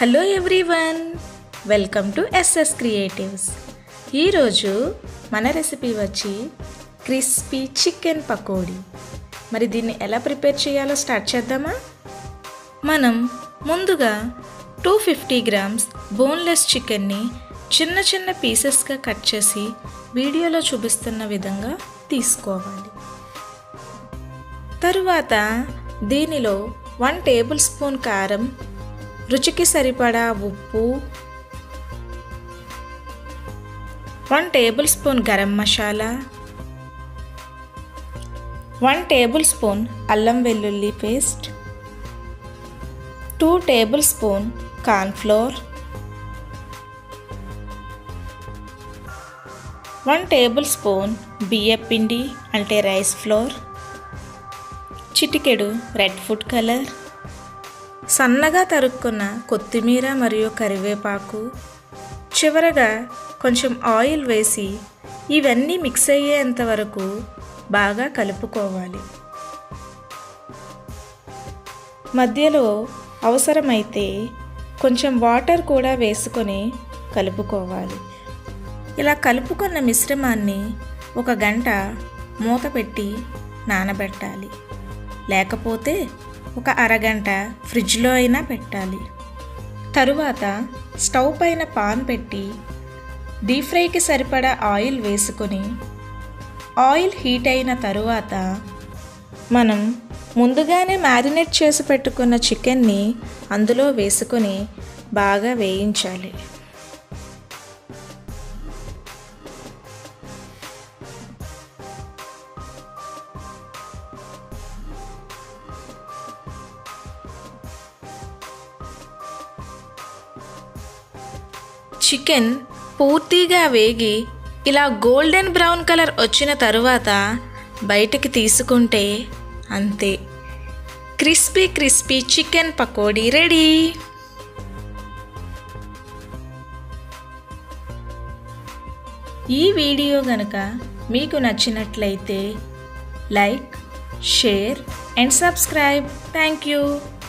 hello everyone welcome to S క్రియేటివ్స్ creatives మన recipe వచ్చి క్రిస్పీ చికెన్ పకోడీ మరి దీన్ని ఎలా ప్రిపేర్ చేయాలో స్టార్ట్ చేద్దామా మనం ముందుగా టూ ఫిఫ్టీ గ్రామ్స్ బోన్లెస్ చికెన్ని చిన్న చిన్న పీసెస్గా కట్ చేసి వీడియోలో చూపిస్తున్న విధంగా తీసుకోవాలి తరువాత దీనిలో వన్ టేబుల్ స్పూన్ కారం రుచికి సరిపడా ఉప్పు one tablespoon garam masala one tablespoon అల్లం వెల్లుల్లి paste two tablespoon cornflour one tablespoon బియ్యపిండి అంటే రైస్ ఫ్లోర్ చిటికెడు రెడ్ ఫుడ్ కలర్ సన్నగా తరుక్కున్న కొత్తిమీర మరియు కరివేపాకు చివరగా కొంచెం ఆయిల్ వేసి ఇవన్నీ మిక్స్ అయ్యేంత వరకు బాగా కలుపుకోవాలి మధ్యలో అవసరమైతే కొంచెం వాటర్ కూడా వేసుకొని కలుపుకోవాలి ఇలా కలుపుకున్న మిశ్రమాన్ని ఒక గంట మూత పెట్టి నానబెట్టాలి లేకపోతే ఒక అరగంట ఫ్రిడ్జ్లో అయినా పెట్టాలి తరువాత స్టవ్ పైన పాన్ పెట్టి డీప్ ఫ్రైకి సరిపడా ఆయిల్ వేసుకొని ఆయిల్ హీట్ అయిన తరువాత మనం ముందుగానే మ్యారినేట్ చేసి పెట్టుకున్న చికెన్ని అందులో వేసుకొని బాగా వేయించాలి చికెన్ పూర్తిగా వేగి ఇలా గోల్డెన్ బ్రౌన్ కలర్ వచ్చిన తరువాత బయటికి తీసుకుంటే అంతే crispy crispy chicken pakodi ready ఈ వీడియో గనుక మీకు నచ్చినట్లయితే like share and subscribe thank you